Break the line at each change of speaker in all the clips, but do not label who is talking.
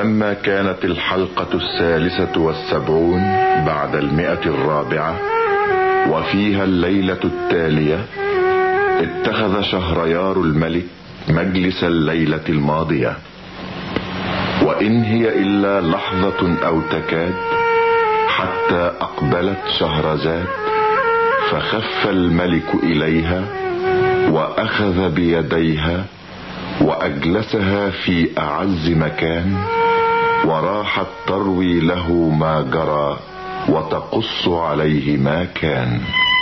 ولما كانت الحلقة الثالثة والسبعون بعد المئة الرابعة وفيها الليلة التالية اتخذ شهريار الملك مجلس الليلة الماضية وإن هي إلا لحظة أو تكاد حتى أقبلت شهرزاد فخف الملك إليها وأخذ بيديها وأجلسها في أعز مكان وراحت تروي له ما جرى وتقص عليه ما كان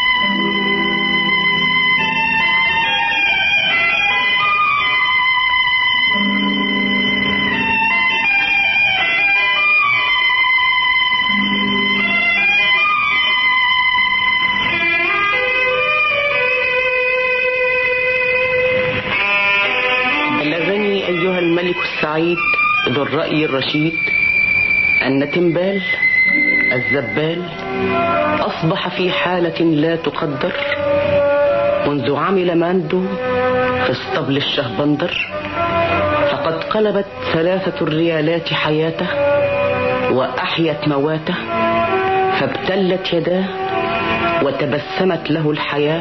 بلغني أيها الملك السعيد ذو الرأي الرشيد أن تنبال الزبال أصبح في حالة لا تقدر منذ عمل ماندو في اسطبل الشهبندر فقد قلبت ثلاثة الريالات حياته وأحيت مواته فابتلت يداه وتبسمت له الحياة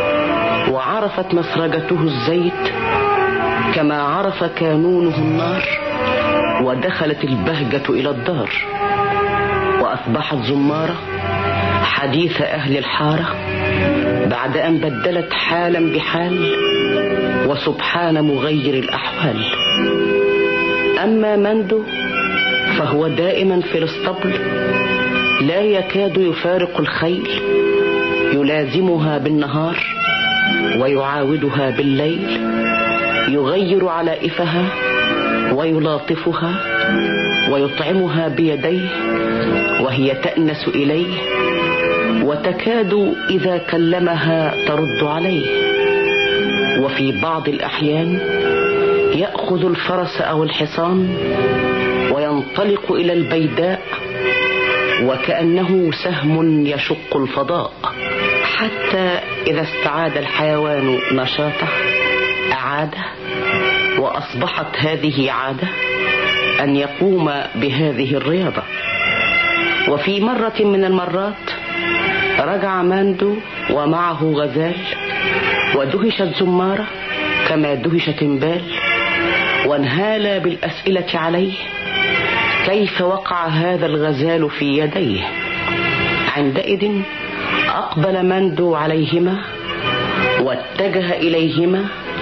وعرفت مسرجته الزيت كما عرف كانونه النار ودخلت البهجة إلى الدار وأصبحت زمارة حديث أهل الحارة بعد أن بدلت حالا بحال وسبحان مغير الأحوال أما مندو فهو دائما في الاسطبل لا يكاد يفارق الخيل يلازمها بالنهار ويعاودها بالليل يغير علائفها ويلاطفها ويطعمها بيديه وهي تأنس إليه وتكاد إذا كلمها ترد عليه وفي بعض الأحيان يأخذ الفرس أو الحصان وينطلق إلى البيداء وكأنه سهم يشق الفضاء حتى إذا استعاد الحيوان نشاطه أعاده وأصبحت هذه عادة أن يقوم بهذه الرياضة وفي مرة من المرات رجع ماندو ومعه غزال ودهشت زمارة كما دهش تنبال وانهال بالأسئلة عليه كيف وقع هذا الغزال في يديه عندئذ أقبل ماندو عليهما واتجه إليهما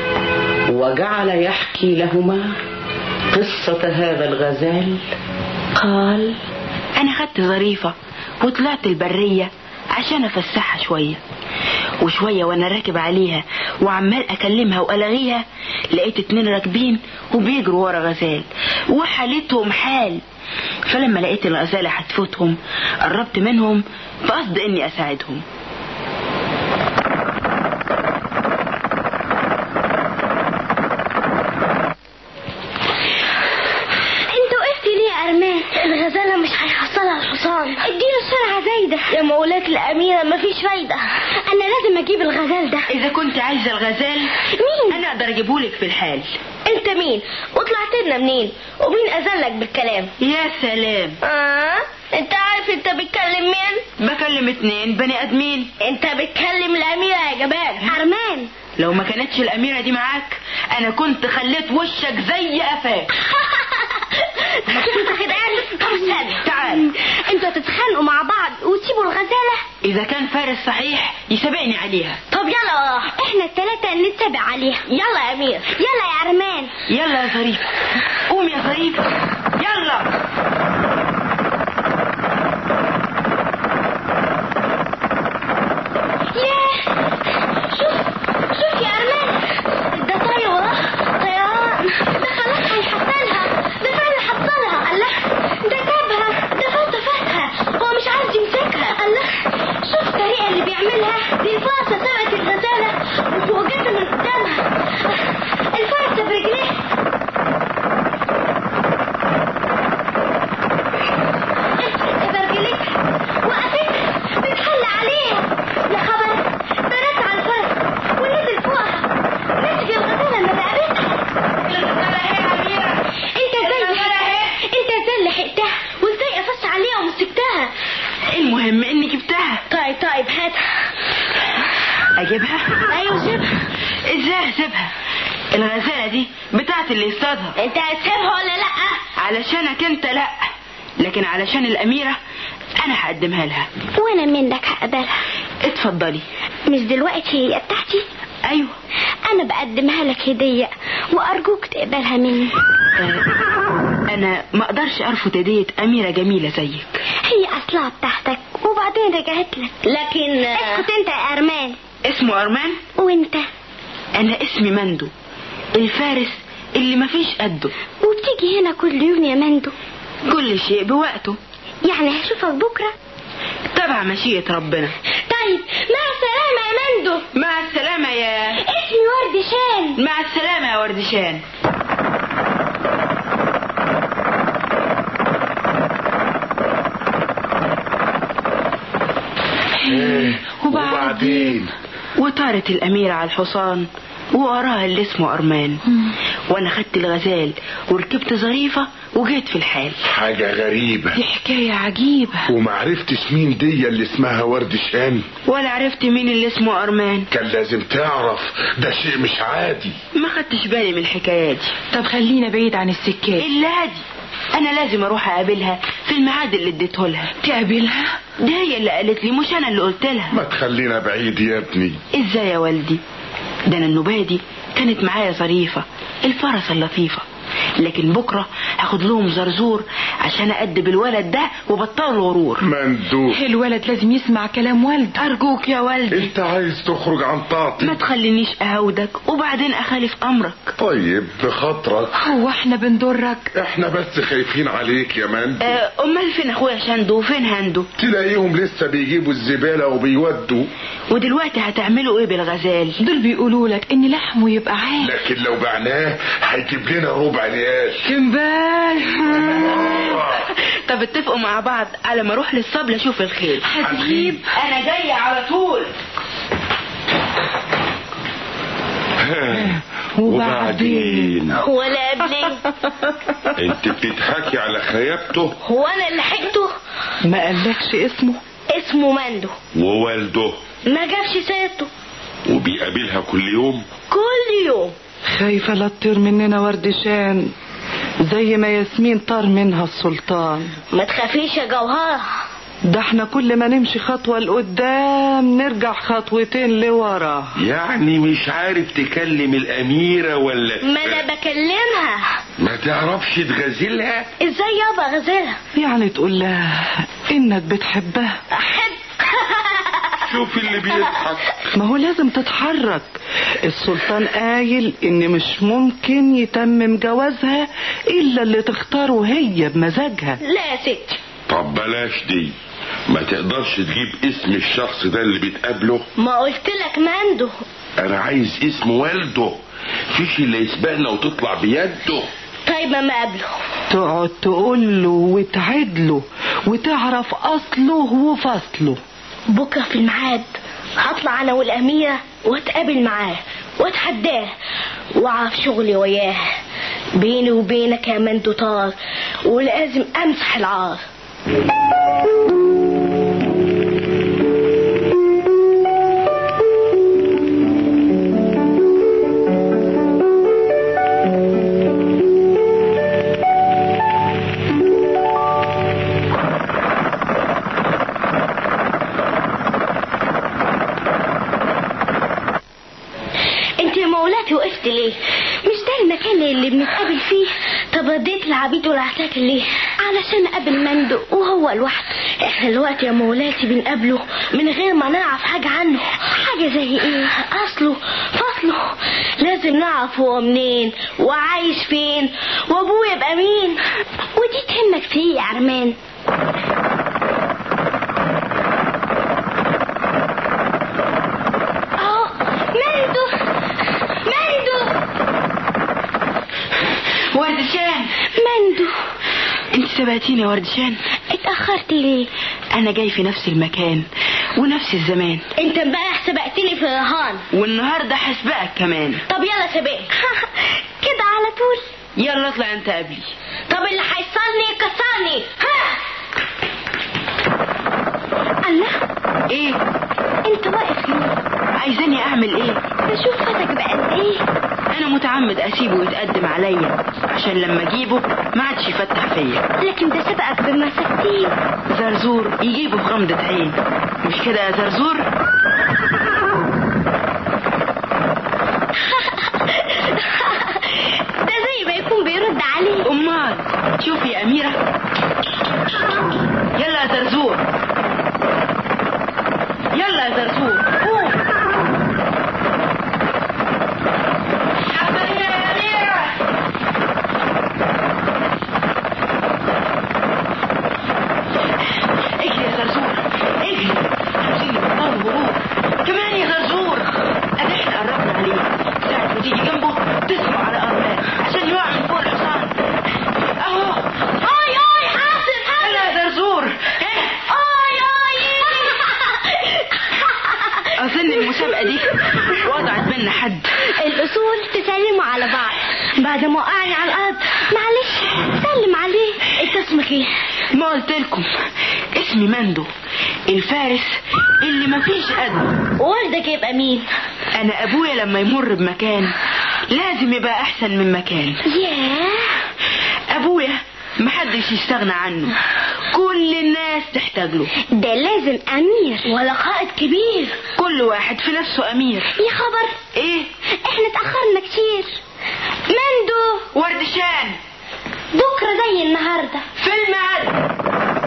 وجعل يحكي لهما قصة هذا الغزال
قال انا خدت ظريفة وطلعت البرية عشان افسحها شوية وشوية وانا راكب عليها وعمال اكلمها والغيها لقيت اتنين راكبين وبيجروا ورا غزال وحالتهم حال فلما لقيت الغزالة هتفوتهم قربت منهم بقصد اني اساعدهم
انت وقفت ليه يا ارمان الغزاله مش هيحصلها الحصان اديله سرعه زايده يا مولاك الاميره مفيش فايده انا لازم اجيب الغزال ده
اذا كنت عايزة الغزال
مين
انا اقدر اجيبهولك في الحال
انت مين وطلعت لنا منين ومين اذلك بالكلام
يا سلام
اه انت عارف انت بتكلم مين
بكلم اتنين بني ادمين
انت بتكلم الاميره يا جبان ارمان
لو ما كانتش الاميرة دي معاك انا كنت خليت وشك زي قفاك
مبسوطه كده يعني طب استنى
تعال
انتوا هتتخانقوا مع بعض وتسيبوا الغزاله
اذا كان فارس صحيح يسابقني عليها
طب يلا وراه احنا التلاتة نتبع عليها يلا يا امير يلا يا ارمان
يلا يا ظريف قوم يا ظريف يلا
ياه شوف شوف يا ارمان ده طاير وراه طيران ده خلاص هيحصلها ده فعلا حصلها الله ده جابها ده فات فاتها هو مش عايز يمسكها الله شوف الطريقه اللي بيعملها دي الفرسه سرقت الغزاله وجت من قدامها الفرسه برجليها طيب طيب هاتها
اجيبها
ايوه سيبها
ازاي اسيبها الغزاله دي بتاعت اللي يصطادها
انت هتسيبها ولا لا
علشانك انت لا لكن علشان الاميره انا هقدمها لها
وانا منك هقبلها
اتفضلي
مش دلوقتي هي بتاعتي
ايوه
انا بقدمها لك هدية وارجوك تقبلها مني
آه، انا ما اقدرش ارفض هديه اميره جميله زيك
هي اصلها بتاعتك وبعدين رجعت لك لكن اسكت انت يا ارمان
اسمه ارمان
وانت
انا اسمي مندو الفارس اللي مفيش قده
وبتيجي هنا كل يوم يا مندو
كل شيء بوقته
يعني هشوفك بكرة
تبع مشيئه ربنا
طيب مع السلامة يا مندو
مع السلامه يا
اسمي ورد شان
مع السلامه يا وردشان
وبعدين
وطارت الأميرة على الحصان ووراها اللي اسمه أرمان وأنا خدت الغزال وركبت ظريفة وجيت في الحال
حاجة غريبة
دي حكاية عجيبة
ومعرفتش مين دي اللي اسمها ورد شان
ولا عرفت مين اللي اسمه أرمان
كان لازم تعرف ده شيء مش عادي
ما خدتش بالي من الحكاية دي
طب خلينا بعيد عن السكات
إلا دي أنا لازم أروح أقابلها في الميعاد اللي اديته لها
تقابلها
ده هي اللي قالت لي مش أنا اللي قلت لها
ما تخلينا بعيد يا ابني
ازاي يا والدي ده انا النوبه دي كانت معايا ظريفه الفرس اللطيفه لكن بكره هاخد لهم زرزور عشان أدب الولد ده وبطل غرور
مندوب
الولد لازم يسمع كلام والده
ارجوك يا والدي
انت عايز تخرج عن طاقتي
ما تخلينيش اهودك وبعدين اخالف امرك
طيب بخاطرك
هو احنا بندرك
احنا بس خايفين عليك يا مندوب
آه، امال فين اخويا شندو وفين هندو
تلاقيهم لسه بيجيبوا الزبالة وبيودوا
ودلوقتي هتعملوا ايه بالغزال
دول بيقولوا لك ان لحمه يبقى عال
لكن لو بعناه هيجيب لنا ربع ريال
كمبال
طب اتفقوا مع بعض على ما اروح للصبل اشوف الخيل
هتجيب
انا جايه على طول
وبعدين
ولا قبلي
انت بتضحكي على خيابته
هو انا اللي حكته
ما قالكش اسمه
اسمه مندو
ووالده
ما جابش سيرته
وبيقابلها كل يوم
كل يوم
خايفة لا تطير مننا وردشان زي ما ياسمين طار منها السلطان
ما تخافيش يا جوهرة
ده احنا كل ما نمشي خطوة لقدام نرجع خطوتين لورا
يعني مش عارف تكلم الأميرة ولا
ما انا بكلمها
ما تعرفش تغازلها
ازاي يابا غزلها
يعني تقول لها انك بتحبها
احب
شوف اللي بيضحك
ما هو لازم تتحرك السلطان قايل ان مش ممكن يتمم جوازها الا اللي تختاره هي بمزاجها
لا يا ستي
طب بلاش دي ما تقدرش تجيب اسم الشخص ده اللي بتقابله
ما قلت لك مندو
انا عايز اسم والده فيش اللي يسبقنا وتطلع بيده
طيب ما قابله
تقعد تقول له وتعد له وتعرف اصله وفصله
بكرة في الميعاد هطلع انا والاميرة واتقابل معاه واتحداه واعرف شغلي وياه بيني وبينك يا مندو طار ولازم امسح العار انت يا مولاتي وقفت ليه مش ده المكان اللي بنتقابل فيه طب رديت العبيد والعساكر ليه علشان اقابل مندو وهو لوحده احنا دلوقتي يا مولاتي بنقابله من غير ما نعرف حاجة عنه حاجة زي ايه اصله فصله لازم نعرف هو منين وعايش فين وابوه يبقى مين ودي تهمك في ايه يا عرمان اهو مندو مندو
وردشان
مندو
انت سبقتيني يا وردشان
اتأخرت ليه
انا جاي في نفس المكان ونفس الزمان
انت امبارح سبقتني في الرهان
والنهارده هسبقك كمان
طب يلا سبق كده على طول
يلا اطلع انت قبلي
طب اللي هيصلني يكسرني ها الله
ايه
انت واقف ليه
عايزاني اعمل ايه
بشوف فاتك بقد ايه
انا متعمد اسيبه يتقدم عليا عشان لما اجيبه ما عادش يفتح فيا
لكن ده سبقك بمساكتين
زرزور يجيبه في غمضة عين مش كده يا زرزور
ده زي ما يكون بيرد عليه
امال شوفي يا اميرة يلا يا زرزور يلا يا زرزور قوم عمالية يا أميرة اجري يا زرزور اجري عاوزين نبطل هروب كمان يا زرزور ادي احنا قربنا عليه ساعة ما تيجي جنبه تصحوا على ارمان عشان يقع من فوق الحصان اهو
اي اي حاسب
يلا
حاسب
يا زرزور إيه؟
اي اي
اظن المسابقة دي وضعت بينا حد
الاصول تسلموا على بعض بعد ما وقعني على الارض معلش سلم عليه انت اسمك ايه
ما قلت لكم اسمي مندو الفارس اللي مفيش قده
والدك يبقى مين
انا ابويا لما يمر بمكان لازم يبقى احسن من مكان
ياه
ابويا محدش يستغنى عنه كل الناس تحتاج له
ده لازم امير ولا قائد كبير
كل واحد في نفسه امير
يا خبر
ايه
احنا اتاخرنا كتير مندو
وردشان
بكره زي النهارده
في الميعاد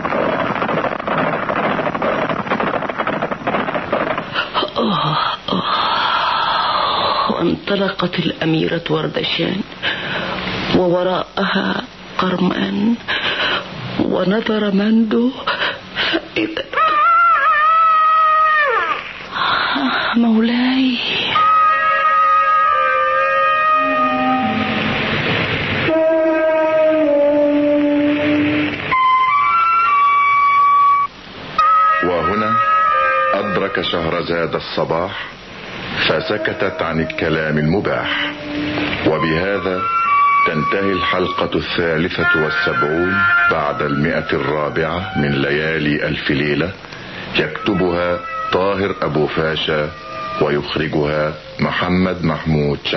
وانطلقت الأميرة وردشان ووراءها قرمان ونظر مندو فإذا مولاي
وهنا أدرك شهرزاد الصباح فسكتت عن الكلام المباح وبهذا تنتهي الحلقة الثالثة والسبعون بعد المئة الرابعة من ليالي ألف ليلة يكتبها طاهر أبو فاشا ويخرجها محمد محمود شعب